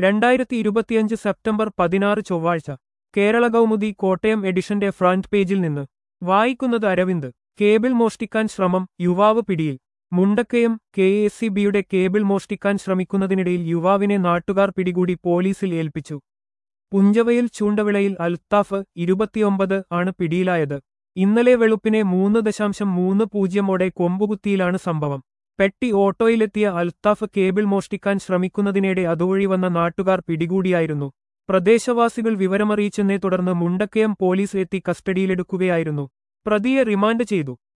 രണ്ടായിരത്തി ഇരുപത്തിയഞ്ച് സെപ്റ്റംബർ പതിനാറ് ചൊവ്വാഴ്ച കേരള കൗമുദി കോട്ടയം എഡിഷന്റെ ഫ്രണ്ട് പേജിൽ നിന്ന് വായിക്കുന്നത് അരവിന്ദ് കേബിൾ മോഷ്ടിക്കാൻ ശ്രമം യുവാവ് പിടിയിൽ മുണ്ടക്കയം കെ എസ് സി ബിയുടെ കേബിൾ മോഷ്ടിക്കാൻ ശ്രമിക്കുന്നതിനിടയിൽ യുവാവിനെ നാട്ടുകാർ പിടികൂടി പോലീസിൽ ഏൽപ്പിച്ചു പുഞ്ചവയിൽ ചൂണ്ടവിളയിൽ അൽത്താഫ് ഇരുപത്തിയൊമ്പത് ആണ് പിടിയിലായത് ഇന്നലെ വെളുപ്പിനെ മൂന്ന് ദശാംശം മൂന്ന് പൂജ്യമോടെ കൊമ്പുകുത്തിയിലാണ് സംഭവം പെട്ടി ഓട്ടോയിലെത്തിയ അൽത്താഫ് കേബിൾ മോഷ്ടിക്കാൻ ശ്രമിക്കുന്നതിനിടെ അതുവഴി വന്ന നാട്ടുകാർ പിടികൂടിയായിരുന്നു പ്രദേശവാസികൾ വിവരമറിയിച്ചെന്നേ തുടർന്ന് മുണ്ടക്കയം പോലീസ് എത്തി കസ്റ്റഡിയിലെടുക്കുകയായിരുന്നു പ്രതിയെ റിമാൻഡ് ചെയ്തു